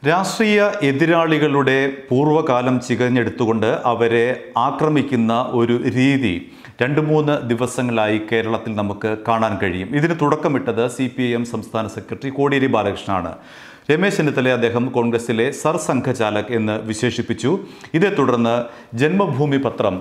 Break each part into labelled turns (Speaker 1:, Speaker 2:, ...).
Speaker 1: രാഷ്ട്രീയ എതിരാളികളുടെ പൂർവ്വകാലം ചികഞ്ഞെടുത്തുകൊണ്ട് അവരെ ആക്രമിക്കുന്ന ഒരു രീതി രണ്ട് മൂന്ന് ദിവസങ്ങളായി കേരളത്തിൽ നമുക്ക് കാണാൻ കഴിയും ഇതിന് തുടക്കമിട്ടത് സി പി ഐ എം സംസ്ഥാന സെക്രട്ടറി കോടിയേരി ബാലകൃഷ്ണനാണ് രമേശ് ചെന്നിത്തലയെ അദ്ദേഹം കോൺഗ്രസിലെ സർസംഘചാലക് എന്ന് വിശേഷിപ്പിച്ചു ഇതേ തുടർന്ന് ജന്മഭൂമി പത്രം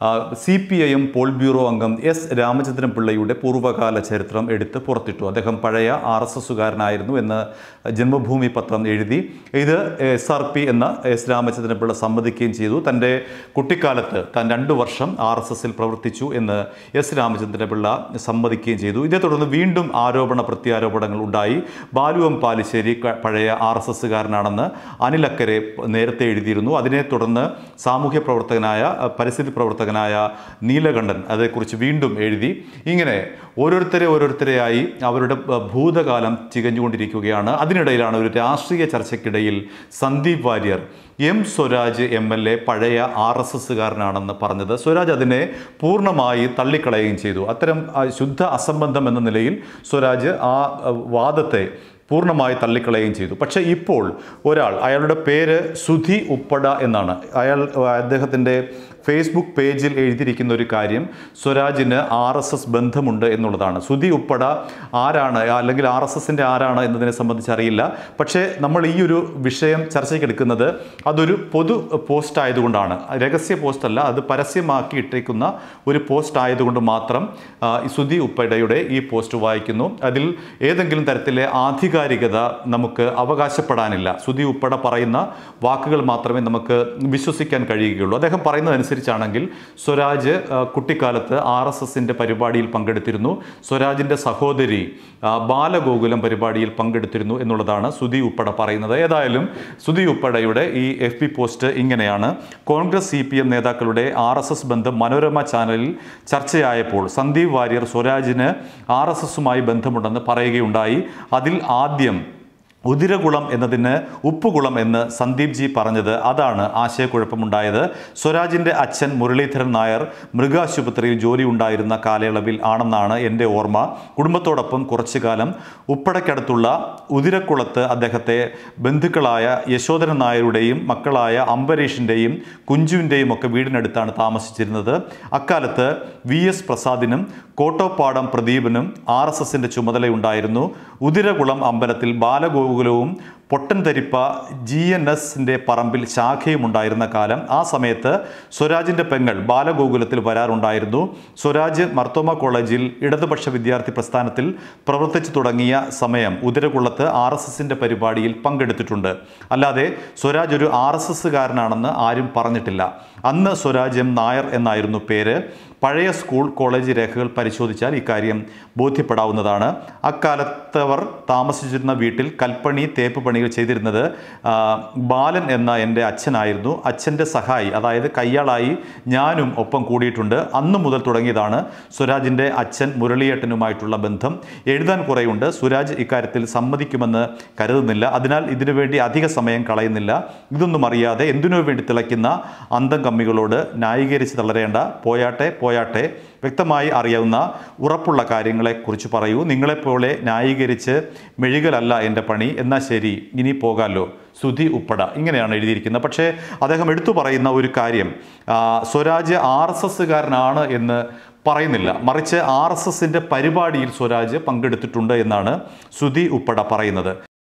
Speaker 1: C P I M politburo അംഗം എസ് രാമചന്ദ്രൻ പിള്ളയുടെ പൂർവ്വകാല ചരിത്രം എടുത്ത് പുറത്തിട്ടു അദ്ദേഹം പഴയ ആർ എസ് എസുകാരനായിരുന്നു എന്ന് ജന്മഭൂമി പത്രം എഴുതി ഇത് എസ് ആർ പി എന്ന എസ് രാമചന്ദ്രൻ പിള്ള സമ്മതിക്കുകയും ചെയ്തു തൻ്റെ കുട്ടിക്കാലത്ത് താൻ രണ്ടു വർഷം ആർ എസ് എസിൽ പ്രവർത്തിച്ചു എന്ന് എസ് രാമചന്ദ്രൻ പിള്ള സമ്മതിക്കുകയും ചെയ്തു ഇതേ തുടർന്ന് വീണ്ടും ആരോപണ പ്രത്യാരോപണങ്ങൾ ഉണ്ടായി ബാലു എം പാലിശ്ശേരി ക- പഴയ ആർ എസ് എസുകാരനാണെന്ന് അനിലക്കരെ നേരത്തെ എഴുതിയിരുന്നു അതിനെ തുടർന്ന് സാമൂഹ്യ പ്രവർത്തകനായ അഹ്, പരിസ്ഥിതി പ്രവർത്തകനായ നീലകണ്ഠൻ അതേക്കുറിച്ച് വീണ്ടും എഴുതി ഇങ്ങനെ ഓരോരുത്തരെ ഓരോരുത്തരെയായി അവരുടെ അഹ്, ഭൂതകാലം ചികഞ്ഞുകൊണ്ടിരിക്കുകയാണ് അതിനിടയിലാണ് ഒരു രാഷ്ട്രീയ ചർച്ചയ്ക്കിടയിൽ Sandeep Warrier M Swaraj M L A പഴയ ആർ എസ് എസ്സുകാരനാണെന്ന് പറഞ്ഞത് സ്വരാജ് അതിനെ പൂർണ്ണമായി തള്ളിക്കളയുകയും ചെയ്തു അത്തരം ആ, ശുദ്ധ അസംബന്ധം എന്ന നിലയിൽ സ്വരാജ് ആ അഹ്, വാദത്തെ പൂർണ്ണമായി തള്ളിക്കളയുകയും ചെയ്തു പക്ഷേ ഇപ്പോൾ ഒരാൾ അയാളുടെ പേര് സുധി ഉപ്പട എന്നാണ് അയാൾ അദ്ദേഹത്തിൻ്റെ ഫേസ്ബുക്ക് പേജിൽ എഴുതിയിരിക്കുന്ന ഒരു കാര്യം സ്വരാജിന് ആർ എസ് എസ് ബന്ധമുണ്ട് എന്നുള്ളതാണ് സുധി ഉപ്പട ആരാണ് അല്ലെങ്കിൽ ആർ എസ് എസിൻ്റെ ആരാണ് എന്നതിനെ സംബന്ധിച്ച് അറിയില്ല പക്ഷേ നമ്മൾ ഈ ഒരു വിഷയം ചർച്ചയ്ക്ക് എടുക്കുന്നത് അതൊരു പൊതു പോസ്റ്റ് ആയതുകൊണ്ടാണ് രഹസ്യ പോസ്റ്റ് അല്ല അത് പരസ്യമാക്കി ഇട്ടേക്കുന്ന ഒരു പോസ്റ്റ് ആയതുകൊണ്ട് മാത്രം ആ, ഈ സുധി ഉപ്പടയുടെ ഈ പോസ്റ്റ് വായിക്കുന്നു അതിൽ ഏതെങ്കിലും തരത്തിലെ ആധികാരികത നമുക്ക് അവകാശപ്പെടാനില്ല സുധി ഉപ്പട പറയുന്ന വാക്കുകൾ മാത്രമേ നമുക്ക് വിശ്വസിക്കാൻ കഴിയുകയുള്ളൂ അദ്ദേഹം പറയുന്നതനുസരിച്ചാണെങ്കിൽ സ്വരാജ് ആ, കുട്ടിക്കാലത്ത് ആർ എസ് എസിൻ്റെ പരിപാടിയിൽ പങ്കെടുത്തിരുന്നു സ്വരാജിൻ്റെ സഹോദരി ആ, ബാലഗോകുലം പരിപാടിയിൽ പങ്കെടുത്തിരുന്നു എന്നുള്ളതാണ് സുധി ഉപ്പട പറയുന്നത് ഏതായാലും സുധി ഉപ്പടയുടെ ഈ എഫ് പി പോസ്റ്റ് ഇങ്ങനെയാണ് കോൺഗ്രസ് സി പി എം നേതാക്കളുടെ ആർ എസ് എസ് ബന്ധം മനോരമ ചാനലിൽ ചർച്ചയായപ്പോൾ സന്ദീപ് വാര്യർ സ്വരാജിന് ആർ എസ് എസുമായി ബന്ധമുണ്ടെന്ന് പറയുകയുണ്ടായി അതിൽ ആദ്യം ഉതിരകുളം എന്നതിന് ഉപ്പുകുളം എന്ന് സന്ദീപ് ജി പറഞ്ഞത് അതാണ് ആശയക്കുഴപ്പമുണ്ടായത് സ്വരാജിൻ്റെ അച്ഛൻ മുരളീധരൻ നായർ മൃഗാശുപത്രിയിൽ ജോലി ഉണ്ടായിരുന്ന കാലയളവിൽ ആണെന്നാണ് എൻ്റെ ഓർമ്മ കുടുംബത്തോടൊപ്പം കുറച്ചു കാലം ഉപ്പടയ്ക്കടുത്തുള്ള ഉതിരക്കുളത്ത് അദ്ദേഹത്തെ ബന്ധുക്കളായ യശോധരൻ നായരുടെയും മക്കളായ അംബരീഷിൻ്റെയും കുഞ്ചുവിൻ്റെയും ഒക്കെ വീടിനടുത്താണ് താമസിച്ചിരുന്നത് അക്കാലത്ത് വി എസ് പ്രസാദിനും കോട്ടോപ്പാടം പ്രദീപനും ആർ എസ് എസിൻ്റെ ചുമതലയുണ്ടായിരുന്നു ഉതിരകുളം അമ്പലത്തിൽ ബാലഗോകുലവും പൊട്ടൻതരിപ്പ ജി എൻ എസിൻ്റെ പറമ്പിൽ ശാഖയും ഉണ്ടായിരുന്ന കാലം ആ സമയത്ത് സ്വരാജിൻ്റെ പെങ്ങൾ ബാലഗോകുലത്തിൽ വരാറുണ്ടായിരുന്നു സ്വരാജ് മർത്തോമ കോളേജിൽ ഇടതുപക്ഷ വിദ്യാർത്ഥി പ്രസ്ഥാനത്തിൽ പ്രവർത്തിച്ചു തുടങ്ങിയ സമയം ഉദരകുളത്ത് ആർ എസ് എസിൻ്റെ പരിപാടിയിൽ പങ്കെടുത്തിട്ടുണ്ട് അല്ലാതെ സ്വരാജ് ഒരു ആർ എസ് എസ്സുകാരനാണെന്ന് ആരും പറഞ്ഞിട്ടില്ല അന്ന് സ്വരാജ് എം നായർ എന്നായിരുന്നു പേര് പഴയ സ്കൂൾ കോളേജ് രേഖകൾ പരിശോധിച്ചാൽ ഇക്കാര്യം ബോധ്യപ്പെടാവുന്നതാണ് അക്കാലത്തവർ താമസിച്ചിരുന്ന വീട്ടിൽ കൽപ്പണി തേപ്പ് പണികൾ ചെയ്തിരുന്നത് ആ, ബാലൻ എന്ന എൻ്റെ അച്ഛനായിരുന്നു അച്ഛൻ്റെ സഹായി അതായത് കയ്യാളായി ഞാനും ഒപ്പം കൂടിയിട്ടുണ്ട് അന്നു മുതൽ തുടങ്ങിയതാണ് സ്വരാജിൻ്റെ അച്ഛൻ മുരളിയേട്ടനുമായിട്ടുള്ള ബന്ധം എഴുതാൻ കുറേയുണ്ട് സുരാജ് ഇക്കാര്യത്തിൽ സമ്മതിക്കുമെന്ന് കരുതുന്നില്ല അതിനാൽ ഇതിനുവേണ്ടി അധിക സമയം കളയുന്നില്ല ഇതൊന്നും അറിയാതെ എന്തിനു വേണ്ടി തിളയ്ക്കുന്ന അന്തം കമ്മികളോട് ന്യായീകരിച്ച് തളരേണ്ട പോയാട്ടെ പോയാട്ടെ വ്യക്തമായി അറിയാവുന്ന ഉറപ്പുള്ള കാര്യങ്ങളെക്കുറിച്ച് പറയൂ നിങ്ങളെപ്പോലെ ന്യായീകരിച്ച് മെഴുകലല്ല എൻ്റെ പണി എന്നാൽ ശരി ഇനി പോകാമല്ലോ സുധി ഉപ്പട ഇങ്ങനെയാണ് എഴുതിയിരിക്കുന്നത് പക്ഷേ അദ്ദേഹം എടുത്തു പറയുന്ന ഒരു കാര്യം ആ, സ്വരാജ് ആർ എസ് എസ്സുകാരനാണ് എന്ന് പറയുന്നില്ല മറിച്ച് ആർ എസ് എസിൻ്റെ പരിപാടിയിൽ സ്വരാജ് പങ്കെടുത്തിട്ടുണ്ട് എന്നാണ് സുധി ഉപ്പട പറയുന്നത്